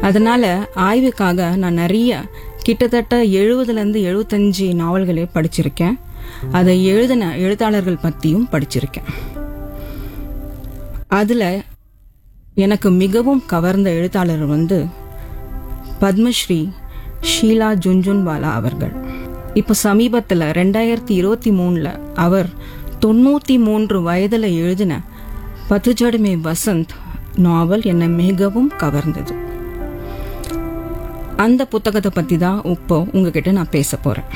அதனால ஆய்வுக்காக நான் நிறைய கிட்டத்தட்ட எழுபதுலேருந்து எழுபத்தஞ்சு நாவல்களே படிச்சிருக்கேன் அதை எழுதின எழுத்தாளர்கள் பற்றியும் படிச்சிருக்கேன் அதில் எனக்கு மிகவும் கவர்ந்த எழுத்தாளர் வந்து பத்மஸ்ரீ ஷீலா ஜுன்ஜுன்வாலா அவர்கள் இப்போ சமீபத்தில் ரெண்டாயிரத்தி இருபத்தி மூணில் அவர் தொண்ணூற்றி மூன்று வயதில் எழுதின பத்துஜடமே வசந்த் நாவல் என்னை மிகவும் கவர்ந்தது அந்த புத்தகத்தை பற்றி தான் இப்போ உங்ககிட்ட நான் பேச போகிறேன்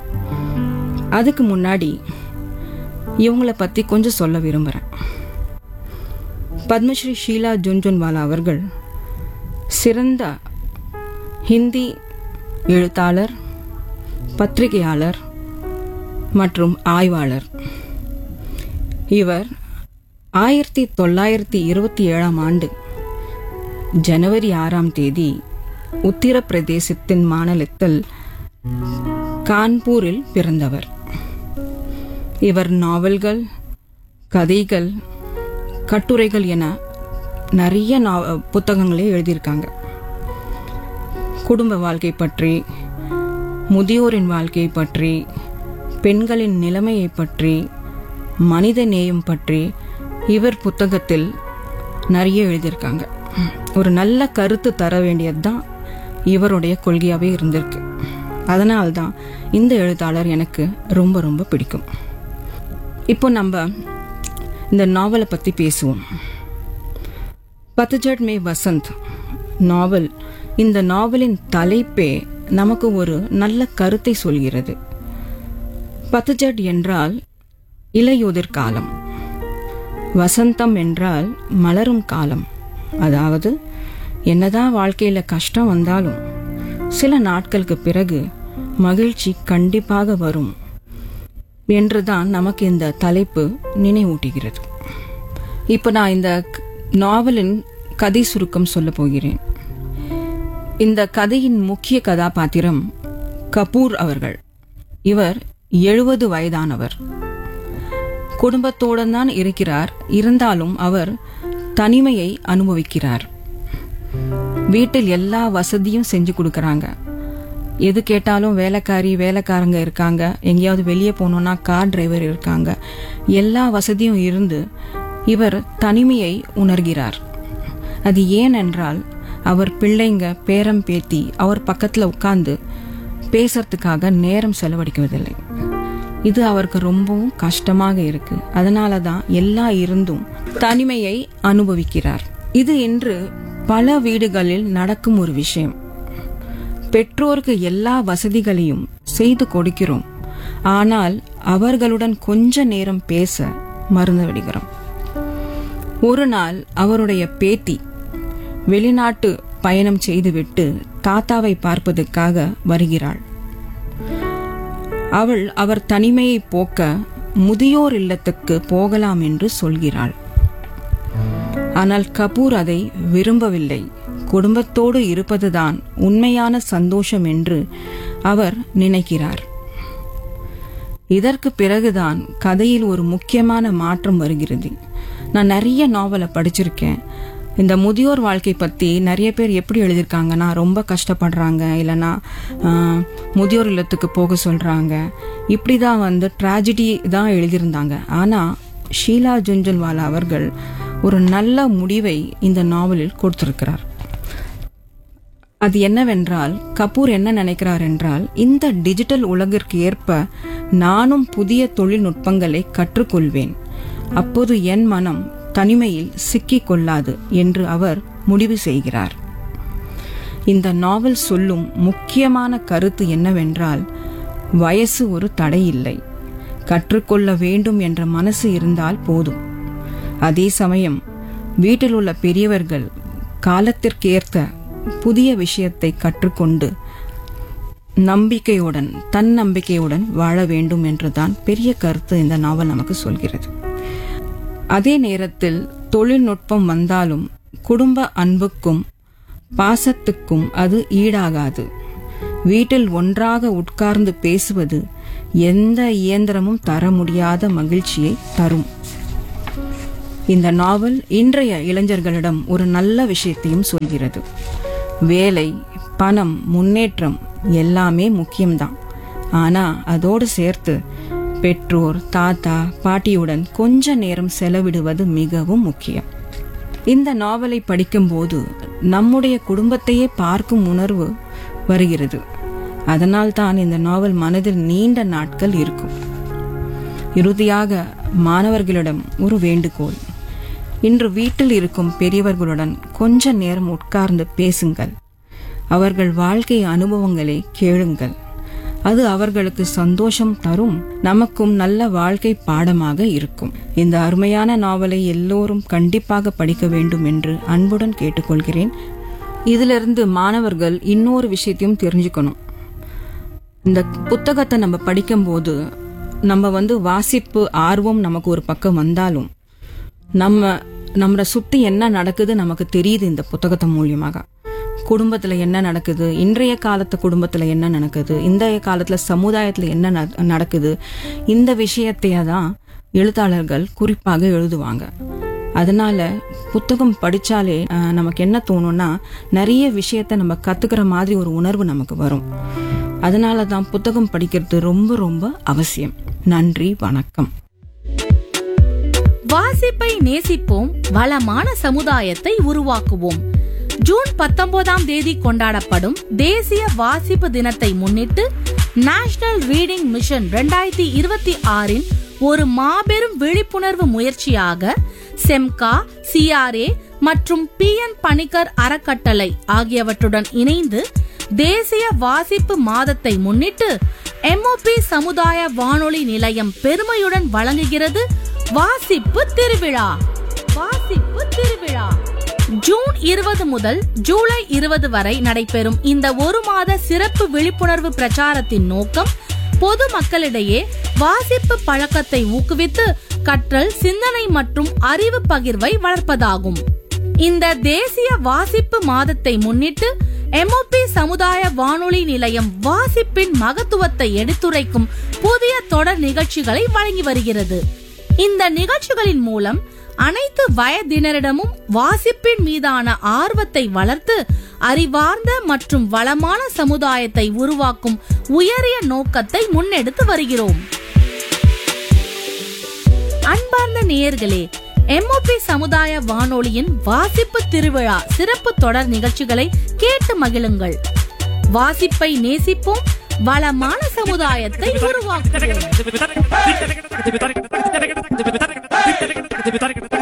அதுக்கு முன்னாடி இவங்கள பற்றி கொஞ்சம் சொல்ல விரும்புகிறேன் பத்மஸ்ரீ ஷீலா ஜுன்ஜுன்வாலா அவர்கள் சிறந்த ஹிந்தி எழுத்தாளர் பத்திரிகையாளர் மற்றும் ஆய்வாளர் இவர் ஆயிரத்தி தொள்ளாயிரத்தி இருபத்தி ஏழாம் ஆண்டு ஜனவரி ஆறாம் தேதி உத்தரப்பிரதேசத்தின் மாநிலத்தில் கான்பூரில் பிறந்தவர் இவர் நாவல்கள் கதைகள் கட்டுரைகள் என நிறைய நாவ புத்தகங்களே எழுதியிருக்காங்க குடும்ப வாழ்க்கை பற்றி முதியோரின் வாழ்க்கை பற்றி பெண்களின் நிலைமையை பற்றி மனித நேயம் பற்றி இவர் புத்தகத்தில் நிறைய எழுதியிருக்காங்க ஒரு நல்ல கருத்து தர வேண்டியது தான் இவருடைய கொள்கையாகவே இருந்திருக்கு அதனால்தான் இந்த எழுத்தாளர் எனக்கு ரொம்ப ரொம்ப பிடிக்கும் இப்போ நம்ம இந்த நாவலை பற்றி பேசுவோம் பத்துஜட் மே வசந்த் நாவல் இந்த நாவலின் தலைப்பே நமக்கு ஒரு நல்ல கருத்தை சொல்கிறது பத்துஜட் என்றால் இலையுதிர் காலம் வசந்தம் என்றால் மலரும் காலம் அதாவது என்னதான் வாழ்க்கையில கஷ்டம் வந்தாலும் சில நாட்களுக்கு பிறகு மகிழ்ச்சி கண்டிப்பாக வரும் என்றுதான் நமக்கு இந்த தலைப்பு நினைவூட்டுகிறது இப்போ நான் இந்த நாவலின் கதை சுருக்கம் சொல்ல போகிறேன் இந்த கதையின் முக்கிய கதாபாத்திரம் கபூர் அவர்கள் இவர் எழுபது வயதானவர் குடும்பத்தோடு தான் இருக்கிறார் இருந்தாலும் அவர் தனிமையை அனுபவிக்கிறார் வீட்டில் எல்லா வசதியும் செஞ்சு கொடுக்கறாங்க எது கேட்டாலும் வேலைக்காரி வேலைக்காரங்க இருக்காங்க எங்கேயாவது வெளியே போனோம்னா கார் டிரைவர் இருக்காங்க எல்லா வசதியும் இருந்து இவர் தனிமையை உணர்கிறார் அது ஏனென்றால் அவர் பிள்ளைங்க பேரம் பேத்தி அவர் பக்கத்தில் உட்கார்ந்து பேசுறதுக்காக நேரம் செலவழிக்குவதில்லை இது அவருக்கு ரொம்பவும் கஷ்டமாக இருக்கு அதனால தான் எல்லா இருந்தும் தனிமையை அனுபவிக்கிறார் இது இன்று பல வீடுகளில் நடக்கும் ஒரு விஷயம் பெற்றோருக்கு எல்லா வசதிகளையும் செய்து கொடுக்கிறோம் ஆனால் அவர்களுடன் கொஞ்ச நேரம் பேச மறந்து விடுகிறோம் ஒரு நாள் அவருடைய பேத்தி வெளிநாட்டு பயணம் செய்துவிட்டு தாத்தாவை பார்ப்பதற்காக வருகிறாள் அவள் அவர் தனிமையை போக்க முதியோர் இல்லத்துக்கு போகலாம் என்று சொல்கிறாள் ஆனால் கபூர் அதை விரும்பவில்லை குடும்பத்தோடு இருப்பதுதான் உண்மையான சந்தோஷம் என்று அவர் நினைக்கிறார் இதற்கு பிறகுதான் கதையில் ஒரு முக்கியமான மாற்றம் வருகிறது நான் நிறைய நாவலை படிச்சிருக்கேன் இந்த முதியோர் வாழ்க்கை பற்றி நிறைய பேர் எப்படி எழுதியிருக்காங்கன்னா ரொம்ப கஷ்டப்படுறாங்க இல்லைன்னா ஆஹ், முதியோர் இல்லத்துக்கு போக சொல்கிறாங்க இப்படி தான் வந்து ட்ராஜடி தான் எழுதியிருந்தாங்க ஆனால் ஷீலா ஜுன்ஜுன்வாலா அவர்கள் ஒரு நல்ல முடிவை இந்த நாவலில் கொடுத்திருக்கிறார் அது என்னவென்றால் கபூர் என்ன நினைக்கிறார் என்றால் இந்த டிஜிட்டல் உலகிற்கு ஏற்ப நானும் புதிய தொழில்நுட்பங்களை கற்றுக்கொள்வேன் அப்போது என் மனம் தனிமையில் சிக்கிக் கொள்ளாது என்று அவர் முடிவு செய்கிறார் இந்த நாவல் சொல்லும் முக்கியமான கருத்து என்னவென்றால் வயசு ஒரு தடை இல்லை கற்றுக்கொள்ள வேண்டும் என்ற மனசு இருந்தால் போதும் அதே சமயம் வீட்டில் உள்ள பெரியவர்கள் காலத்திற்கேற்ற புதிய விஷயத்தை கற்றுக்கொண்டு நம்பிக்கையுடன் தன்னம்பிக்கையுடன் வாழ வேண்டும் என்றுதான் பெரிய கருத்து இந்த நாவல் நமக்கு சொல்கிறது அதே நேரத்தில் தொழில்நுட்பம் வந்தாலும் குடும்ப அன்புக்கும் பாசத்துக்கும் அது ஈடாகாது வீட்டில் ஒன்றாக உட்கார்ந்து பேசுவது எந்த இயந்திரமும் தர முடியாத மகிழ்ச்சியை தரும் இந்த நாவல் இன்றைய இளைஞர்களிடம் ஒரு நல்ல விஷயத்தையும் சொல்கிறது வேலை பணம் முன்னேற்றம் எல்லாமே முக்கியம்தான் ஆனா அதோடு சேர்த்து பெற்றோர் தாத்தா பாட்டியுடன் கொஞ்ச நேரம் செலவிடுவது மிகவும் முக்கியம் இந்த நாவலை படிக்கும்போது நம்முடைய குடும்பத்தையே பார்க்கும் உணர்வு வருகிறது அதனால் தான் இந்த நாவல் மனதில் நீண்ட நாட்கள் இருக்கும் இறுதியாக மாணவர்களிடம் ஒரு வேண்டுகோள் இன்று வீட்டில் இருக்கும் பெரியவர்களுடன் கொஞ்ச நேரம் உட்கார்ந்து பேசுங்கள் அவர்கள் வாழ்க்கை அனுபவங்களை கேளுங்கள் அது அவர்களுக்கு சந்தோஷம் தரும் நமக்கும் நல்ல வாழ்க்கை பாடமாக இருக்கும் இந்த அருமையான நாவலை எல்லோரும் கண்டிப்பாக படிக்க வேண்டும் என்று அன்புடன் கேட்டுக்கொள்கிறேன் இதிலிருந்து மாணவர்கள் இன்னொரு விஷயத்தையும் தெரிஞ்சுக்கணும் இந்த புத்தகத்தை நம்ம படிக்கும்போது நம்ம வந்து வாசிப்பு ஆர்வம் நமக்கு ஒரு பக்கம் வந்தாலும் நம்ம நம்மளை சுத்தி என்ன நடக்குது நமக்கு தெரியுது இந்த புத்தகத்து மூலியமாக குடும்பத்துல என்ன நடக்குது இன்றைய காலத்து குடும்பத்துல என்ன நடக்குது இன்றைய காலத்துல சமுதாயத்துல என்ன நட- நடக்குது இந்த விஷயத்தைய தான் எழுத்தாளர்கள் குறிப்பாக எழுதுவாங்க அதனால புத்தகம் படிச்சாலே அஹ், நமக்கு என்ன தோணும்னா நிறைய விஷயத்த நம்ம கத்துக்கிற மாதிரி ஒரு உணர்வு நமக்கு வரும் அதனால தான் புத்தகம் படிக்கிறது ரொம்ப ரொம்ப அவசியம் நன்றி வணக்கம் வாசிப்பை நேசிப்போம் வளமான சமுதாயத்தை உருவாக்குவோம் ஜூன் பத்தொன்பதாம் தேதி கொண்டாடப்படும் தேசிய வாசிப்பு தினத்தை முன்னிட்டு நேஷனல் ரீடிங் மிஷன் 2026 இருபத்தி ஆறின் ஒரு மாபெரும் விழிப்புணர்வு முயற்சியாக செம்கா சிஆர்ஏ மற்றும் பி என் பணிக்கர் அறக்கட்டளை ஆகியவற்றுடன் இணைந்து தேசிய வாசிப்பு மாதத்தை முன்னிட்டு எம்ஓபி சமுதாய வானொலி நிலையம் பெருமையுடன் வழங்குகிறது வாசிப்பு திருவிழா வாசிப்பு திருவிழா ஜூன் இருபது முதல் ஜூலை இருபது வரை நடைபெறும் இந்த ஒரு மாத சிறப்பு விழிப்புணர்வு பிரச்சாரத்தின் நோக்கம் பொது மக்களிடையே வாசிப்பு பழக்கத்தை ஊக்குவித்து கற்றல் சிந்தனை மற்றும் அறிவு பகிர்வை வளர்ப்பதாகும் இந்த தேசிய வாசிப்பு மாதத்தை முன்னிட்டு எம்ஓபி சமுதாய வானொலி நிலையம் வாசிப்பின் மகத்துவத்தை எடுத்துரைக்கும் புதிய தொடர் நிகழ்ச்சிகளை வழங்கி வருகிறது இந்த நிகழ்ச்சிகளின் மூலம் அனைத்து வயதினரிடமும் வாசிப்பின் மீதான ஆர்வத்தை வளர்த்து அறிவார்ந்த மற்றும் வளமான சமுதாயத்தை உருவாக்கும் உயரிய நோக்கத்தை முன்னெடுத்து வருகிறோம் அன்பார்ந்த நேயர்களே எம்ஓபி சமுதாய வானொலியின் வாசிப்பு திருவிழா சிறப்பு தொடர் நிகழ்ச்சிகளை கேட்டு மகிழுங்கள் வாசிப்பை நேசிப்போம் வளமான சமுதாயத்தை உருவாக்குவோம்